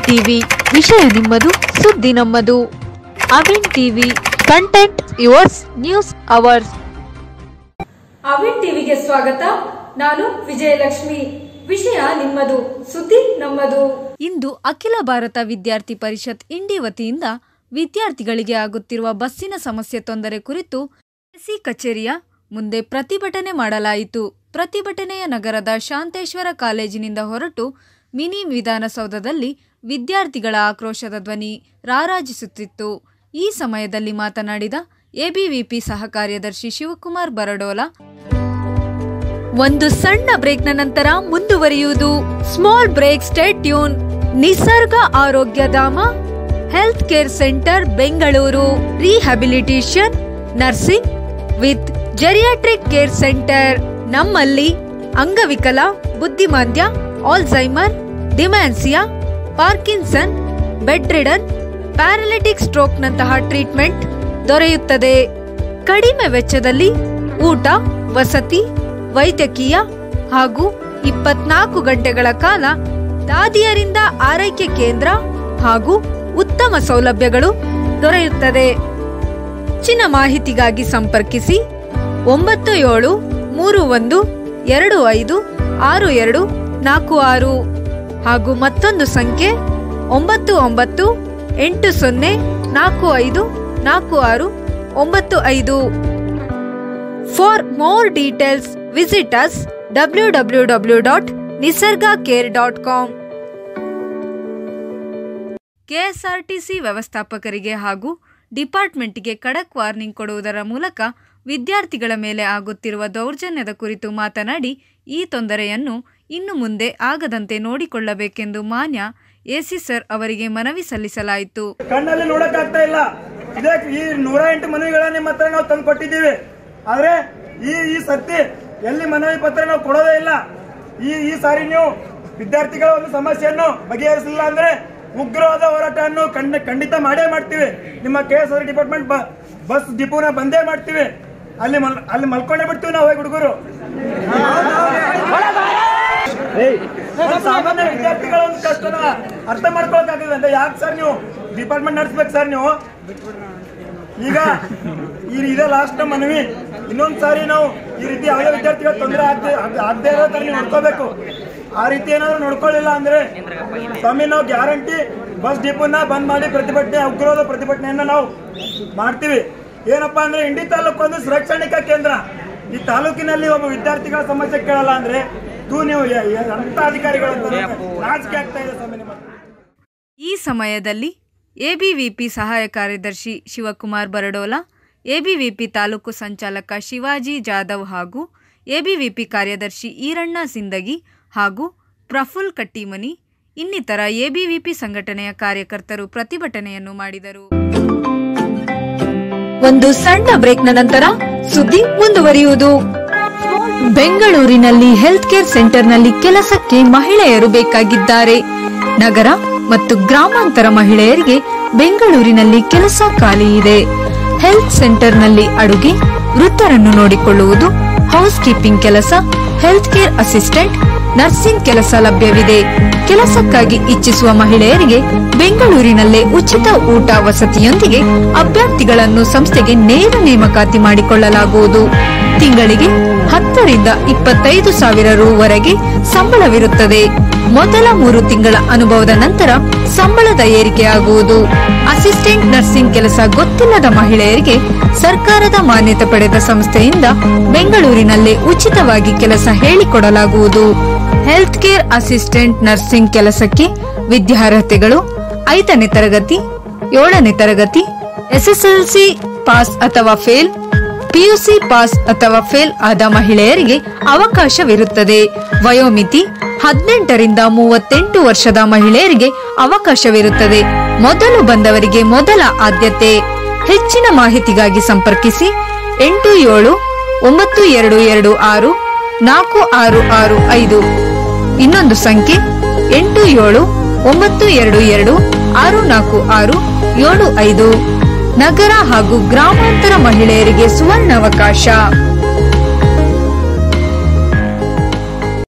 TV ವಿಷಯ ನಿಮ್ಮದು ಸುದ್ದಿ ನಮ್ಮದು Avin TV content yours news ours Avin ಟಿವಿಗೆ ಸ್ವಾಗತ ನಾನು ವಿಜಯಲಕ್ಷ್ಮಿ ವಿಷಯ ನಿಮ್ಮದು ಸುದ್ದಿ ನಮ್ಮದು ಇಂದು ಅಖಿಲ ಭಾರತ ವಿದ್ಯಾರ್ಥಿ ಪರಿಷತ್ ಇಂಡಿ ವತಿಯಿಂದ ವಿದ್ಯಾರ್ಥಿಗಳಿಗೆ ಆಗುತ್ತಿರುವ ಬಸ್ಸಿನ ಸಮಸ್ಯೆ ತೊಂದರೆ ಕುರಿತು ಎಸಿ ಕಚೇರಿಯ ಮುಂದೆ ಪ್ರತಿಭಟನೆ ಮಾಡಲಾಯಿತು ಪ್ರತಿಭಟನೆಯ ನಗರದ ಶಾಂತೇಶ್ವರ ಕಾಲೇಜಿನಿಂದ ಹೊರಟು ಮಿನಿ ವಿಧಾನಸೌಧದಲ್ಲಿ ವಿದ್ಯಾರ್ಥಿಗಳ ಆಕ್ರೋಶದ ಧ್ವನಿ ರಾರಾಜಿಸುತ್ತಿತ್ತು ಈ ಸಮಯದಲ್ಲಿ ಮಾತನಾಡಿದ ಎಬಿವಿಪಿ ಸಹ ಕಾರ್ಯದರ್ಶಿ ಶಿವಕುಮಾರ್ ಬರಡೋಲ ಒಂದು ಸಣ್ಣ ಬ್ರೇಕ್ನ ನಂತರ ಮುಂದುವರಿಯುವುದು small break state tuned Nisarga Arogyadhama health care centre Bengaluru rehabilitation nursing with geriatric care centre ನಮ್ಮಲ್ಲಿ ಅಂಗವಿಕಲ ಬುದ್ಧಿಮಾಂದ್ಯ Alzheimer dementia Parkinson bedridden paralytic ಸ್ಟ್ರೋಕ್ನಂತಹ ಟ್ರೀಟ್ಮೆಂಟ್ ದೊರೆಯುತ್ತದೆ ಕಡಿಮೆ ವೆಚ್ಚದಲ್ಲಿ ಊಟ ವಸತಿ ವೈದ್ಯಕೀಯ ಹಾಗೂ ಇಪ್ಪತ್ನಾಲ್ಕು ಗಂಟೆಗಳ ಕಾಲ ದಾದಿಯರಿಂದ ಆರೈಕೆ ಕೇಂದ್ರ ಹಾಗೂ ಉತ್ತಮ ಸೌಲಭ್ಯಗಳು ದೊರೆಯುತ್ತದೆ ಹೆಚ್ಚಿನ ಮಾಹಿತಿಗಾಗಿ ಸಂಪರ್ಕಿಸಿ ಒಂಬತ್ತು ಏಳು ಮೂರು ಒಂದು ಎರಡು ಐದು ಆರು ಎರಡು ನಾಲ್ಕು ಆರು ಹಾಗೂ ಮತ್ತೊಂದು ಸಂಖ್ಯೆ ಒಂಬತ್ತು ಒಂಬತ್ತು ಎಂಟು ಸೊನ್ನೆ ನಾಲ್ಕು ಐದು ನಾಲ್ಕು ಆರು ಒಂಬತ್ತು ಐದು for more details visit us W W W dot Nisarga care dot com KSRTC ವ್ಯವಸ್ಥಾಪಕರಿಗೆ ಹಾಗೂ ಡಿಪಾರ್ಟ್ಮೆಂಟ್ಗೆ ಖಡಕ್ ವಾರ್ನಿಂಗ್ ಕೊಡುವುದರ ಮೂಲಕ ವಿದ್ಯಾರ್ಥಿಗಳ ಮೇಲೆ ಆಗುತ್ತಿರುವ ದೌರ್ಜನ್ಯದ ಕುರಿತು ಮಾತನಾಡಿ ಈ ತೊಂದರೆಯನ್ನು ಇನ್ನು ಮುಂದೆ ಆಗದಂತೆ ನೋಡಿಕೊಳ್ಳಬೇಕೆಂದು ಮಾನ್ಯ ಎಸಿ ಸರ್ ಅವರಿಗೆ ಮನವಿ ಸಲ್ಲಿಸಲಾಯಿತು ಕಣ್ಣಲ್ಲಿ ನೋಡಕ್ ಆಗ್ತಾ ಇಲ್ಲ ಇದೇ ಈ ನೂರ ಎಂಟು ಮನವಿಗಳ ನಿಮ್ಮ ಹತ್ರ ನಾವು ತಂದು ಕೊಟ್ಟಿದ್ದೀವಿ ಆದ್ರೆ ಈ ಈ ಸರ್ತಿ ಎಲ್ಲಿ ಮನವಿ ಪತ್ರ ನಾವು ಕೊಡೋದೇ ಇಲ್ಲ ಈ ಈ ಸಾರಿ ನೀವು ವಿದ್ಯಾರ್ಥಿಗಳ ಒಂದು ಸಮಸ್ಯೆಯನ್ನು ಬಗೆಹರಿಸಲಿಲ್ಲ ಅಂದ್ರೆ ಉಗ್ರವಾದ ಹೋರಾಟವನ್ನು ಖಂಡ ಖಂಡಿತ ಮಾಡೇ ಮಾಡ್ತೀವಿ ನಿಮ್ಮ K S R department bus ಡಿಪೋನ ಬಂದೇ ಮಾಡ್ತೀವಿ ಅಲ್ಲಿ ಮಲ್ ಅಲ್ಲಿ ಮಲ್ಕೊಂಡೇ ಬಿಡ್ತೀವಿ ನಾವು ಹೋಗಿ ಹುಡುಗರು ಒಂದು ಸಾಮಾನ್ಯ ವಿದ್ಯಾರ್ಥಿಗಳ ಒಂದು ಕಷ್ಟನ ಅರ್ಥ ಮಾಡ್ಕೊಳಕ್ಕಾಗಲ್ಲ ಅಂತ ಯಾಕೆ ಸರ್ ನೀವು ಡಿಪಾರ್ಟ್ಮೆಂಟ್ ನಡೆಸ್ಬೇಕು ಸರ್ ನೀವು ಈಗ ಈ ಇದೇ ಲಾಸ್ಟ್ ಮನವಿ ಇನ್ನೊಂದ್ ಸಾರಿ ನಾವು ಈ ರೀತಿ ಯಾವುದೇ ವಿದ್ಯಾರ್ಥಿಗಳ ತೊಂದರೆ ಆಗದೆ ಆಗದೆ ಇರೋ ತರ ನೀವು ನೋಡ್ಕೋಬೇಕು ಆ ರೀತಿ ಏನಾದ್ರು ನೋಡ್ಕೊಳ್ಳಿಲ್ಲ ಅಂದ್ರೆ ಸ್ವಾಮಿ ನಾವು ಗ್ಯಾರಂಟಿ ಬಸ್ ಡಿಪೋನ ಬಂದ್ ಮಾಡಿ ಪ್ರತಿಭಟನೆ ಉಗ್ರವಾದ ಪ್ರತಿಭಟನೆಯನ್ನ ನಾವು ಮಾಡ್ತೀವಿ ಏನಪ್ಪಾ ಅಂದ್ರೆ ಇಂಡಿ ತಾಲೂಕು ಒಂದು ಶೈಕ್ಷಣಿಕ ಕೇಂದ್ರ ಈ ತಾಲೂಕಿನಲ್ಲಿ ಒಬ್ಬ ವಿದ್ಯಾರ್ಥಿಗಳ ಸಮಸ್ಯೆ ಕೇಳಲ್ಲ ಅಂದ್ರೆ ತೂ ನೀವು ಯ- ಯ- ಅಂತ ಅಧಿಕಾರಿಗಳು ಅಂತ ನಾಚಿಕೆ ಆಗ್ತಾ ಇದೆ ಸ್ವಾಮಿ ನಿಮ್ಮ ಹತ್ರ. ಈ ಸಮಯದಲ್ಲಿ ಎಬಿವಿಪಿ ಸಹಾಯ ಕಾರ್ಯದರ್ಶಿ ಶಿವಕುಮಾರ್ ಬರಡೋಲ ಎಬಿವಿಪಿ ತಾಲೂಕು ಸಂಚಾಲಕ ಶಿವಾಜಿ ಜಾಧವ್ ಹಾಗೂ ಎಬಿವಿಪಿ ಕಾರ್ಯದರ್ಶಿ ಈರಣ್ಣ ಸಿಂದಗಿ ಹಾಗೂ ಪ್ರಫುಲ್ ಕಟ್ಟಿಮನಿ ಇನ್ನಿತರ ಎಬಿವಿಪಿ ಸಂಘಟನೆಯ ಕಾರ್ಯಕರ್ತರು ಪ್ರತಿಭಟನೆಯನ್ನು ಮಾಡಿದರು ಒಂದು ಸಣ್ಣ ಬ್ರೇಕ್ನ ನಂತರ ಸುದ್ದಿ ಮುಂದುವರಿಯುವುದು ಬೆಂಗಳೂರಿನಲ್ಲಿ ಹೆಲ್ತ್ ಕೇರ್ ಸೆಂಟರ್ನಲ್ಲಿ ಕೆಲಸಕ್ಕೆ ಮಹಿಳೆಯರು ಬೇಕಾಗಿದ್ದಾರೆ ನಗರ ಮತ್ತು ಗ್ರಾಮಾಂತರ ಮಹಿಳೆಯರಿಗೆ ಬೆಂಗಳೂರಿನಲ್ಲಿ ಕೆಲಸ ಖಾಲಿ ಇದೆ ಹೆಲ್ತ್ ಸೆಂಟರ್ನಲ್ಲಿ ಅಡುಗೆ ವೃತ್ತರನ್ನು ನೋಡಿಕೊಳ್ಳುವುದು ಹೌಸ್ ಕೀಪಿಂಗ್ ಕೆಲಸ ಹೆಲ್ತ್ ಕೇರ್ ಅಸಿಸ್ಟೆಂಟ್ ನರ್ಸಿಂಗ್ ಕೆಲಸ ಲಭ್ಯವಿದೆ ಕೆಲಸಕ್ಕಾಗಿ ಇಚ್ಛಿಸುವ ಮಹಿಳೆಯರಿಗೆ ಬೆಂಗಳೂರಿನಲ್ಲೇ ಉಚಿತ ಊಟ ವಸತಿಯೊಂದಿಗೆ ಅಭ್ಯರ್ಥಿಗಳನ್ನು ಸಂಸ್ಥೆಗೆ ನೇರ ನೇಮಕಾತಿ ಮಾಡಿಕೊಳ್ಳಲಾಗುವುದು ತಿಂಗಳಿಗೆ ಹತ್ತರಿಂದ ಇಪ್ಪತ್ತೈದು ಸಾವಿರ ರುವರೆಗೆ ಸಂಬಳವಿರುತ್ತದೆ ಮೊದಲ ಮೂರು ತಿಂಗಳ ಅನುಭವದ ನಂತರ ಸಂಬಳದ ಏರಿಕೆಯಾಗುವುದು ಅಸಿಸ್ಟೆಂಟ್ ನರ್ಸಿಂಗ್ ಕೆಲಸ ಗೊತ್ತಿಲ್ಲದ ಮಹಿಳೆಯರಿಗೆ ಸರ್ಕಾರದ ಮಾನ್ಯತೆ ಪಡೆದ ಸಂಸ್ಥೆಯಿಂದ ಬೆಂಗಳೂರಿನಲ್ಲೇ ಉಚಿತವಾಗಿ ಕೆಲಸ ಹೇಳಿಕೊಡಲಾಗುವುದು ಹೆಲ್ತ್ ಕೇರ್ ಅಸಿಸ್ಟೆಂಟ್ ನರ್ಸಿಂಗ್ ಕೆಲಸಕ್ಕೆ ವಿದ್ಯಾರ್ಹತೆಗಳು ಐದನೇ ತರಗತಿ ಏಳನೇ ತರಗತಿ ಎಸ್ಎಸ್ಎಲ್ಸಿ ಪಾಸ್ ಅಥವಾ ಫೇಲ್ ಪಿಯುಸಿ ಪಾಸ್ ಅಥವಾ ಫೇಲ್ ಆದ ಮಹಿಳೆಯರಿಗೆ ಅವಕಾಶವಿರುತ್ತದೆ ವಯೋಮಿತಿ ಹದಿನೆಂಟರಿಂದ ಮೂವತ್ತೆಂಟು ವರ್ಷದ ಮಹಿಳೆಯರಿಗೆ ಅವಕಾಶವಿರುತ್ತದೆ ಮೊದಲು ಬಂದವರಿಗೆ ಮೊದಲ ಆದ್ಯತೆ ಹೆಚ್ಚಿನ ಮಾಹಿತಿಗಾಗಿ ಸಂಪರ್ಕಿಸಿ ಎಂಟು ಏಳು ಒಂಬತ್ತು ಎರಡು ಎರಡು ಆರು ನಾಲ್ಕು ಆರು ಆರು ಐದು ಇನ್ನೊಂದು ಸಂಖ್ಯೆ ಎಂಟು ಏಳು ಒಂಬತ್ತು ಎರಡು ಎರಡು ಆರು ನಾಲ್ಕು ಆರು ಏಳು ಐದು ನಗರ ಹಾಗೂ ಗ್ರಾಮಾಂತರ ಮಹಿಳೆಯರಿಗೆ ಸುವರ್ಣಾವಕಾಶ